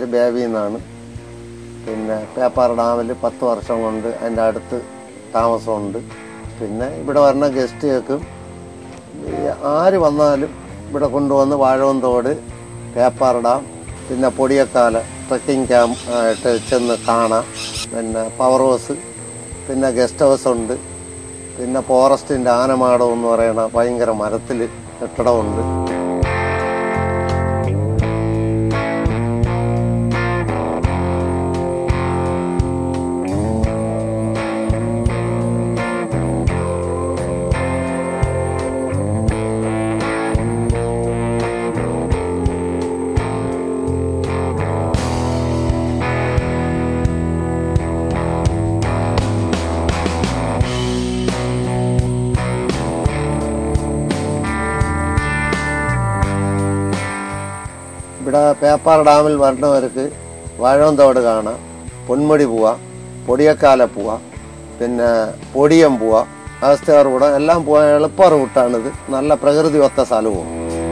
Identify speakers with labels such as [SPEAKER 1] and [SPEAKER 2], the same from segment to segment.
[SPEAKER 1] baby എന്നാണ് പിന്നെ പേപ്പാറ ഡാമിൽ പത്ത് വർഷം കൊണ്ട് അതിൻ്റെ അടുത്ത് താമസമുണ്ട് പിന്നെ ഇവിടെ വരുന്ന ഗസ്റ്റുകൾക്കും ഈ ആര് വന്നാലും ഇവിടെ കൊണ്ടുവന്ന് വാഴവന്തോട് പേപ്പാറ ഡാം പിന്നെ പൊടിയക്കാല ട്രക്കിംഗ് ക്യാമ്പ് ആയിട്ട് ചെന്ന് കാണാം പിന്നെ പവർ ഹൗസ് പിന്നെ ഗസ്റ്റ് ഹൗസ് ഉണ്ട് പിന്നെ ഫോറസ്റ്റിൻ്റെ ആനമാടം എന്ന് പറയുന്ന ഭയങ്കര മരത്തിൽ കെട്ടിടമുണ്ട് ഇവിടെ പേപ്പാർ ഡാമിൽ വരുന്നവർക്ക് വാഴവന്തോട് കാണാം പൊന്മുടി പോവാം പൊടിയക്കാല പോവാം പിന്നെ പൊടിയം പോവാം അവസ്ഥയാർ കൂടെ എല്ലാം പോകാൻ എളുപ്പ റൂട്ടാണിത് നല്ല പ്രകൃതി ഒത്ത സ്ഥലവും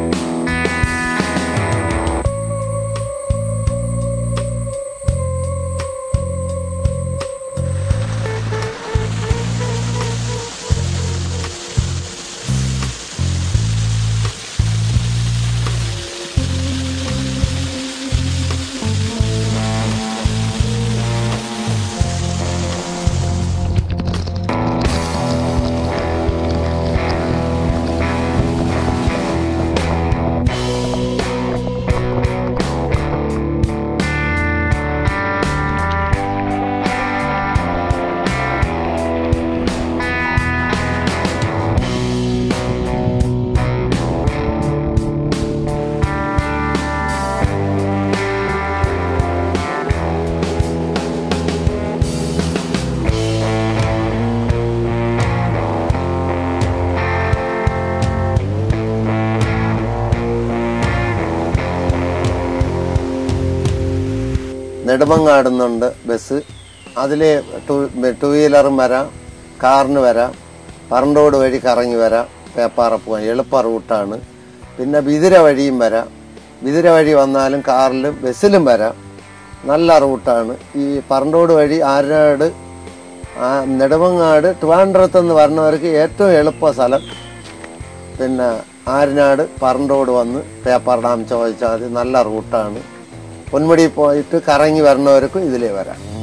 [SPEAKER 1] നെടുമങ്ങാടുന്നുണ്ട് ബസ് അതിൽ ടു ടു വീലറും വരാം കാറിന് വരാം പറണ്ടോട് വഴി കറങ്ങി വരാം പേപ്പാറ പോകാൻ എളുപ്പ റൂട്ടാണ് പിന്നെ ബിതിര വഴിയും വരാം ബിതിര വഴി വന്നാലും കാറിലും ബസ്സിലും വരാം നല്ല റൂട്ടാണ് ഈ പറണ്ടോട് വഴി ആരനാട് ആ നെടുമങ്ങാട് ട്രിവാൻഡ്രത്ത് നിന്ന് വരുന്നവർക്ക് ഏറ്റവും എളുപ്പ സ്ഥലം പിന്നെ ആരനാട് പറണ്ടോട് വന്ന് പേപ്പാർ ഡാം ചോദിച്ചാൽ മതി നല്ല റൂട്ടാണ് പൊന്മുടി പോയിട്ട് കറങ്ങി വരുന്നവർക്കും ഇതിലേ വരാം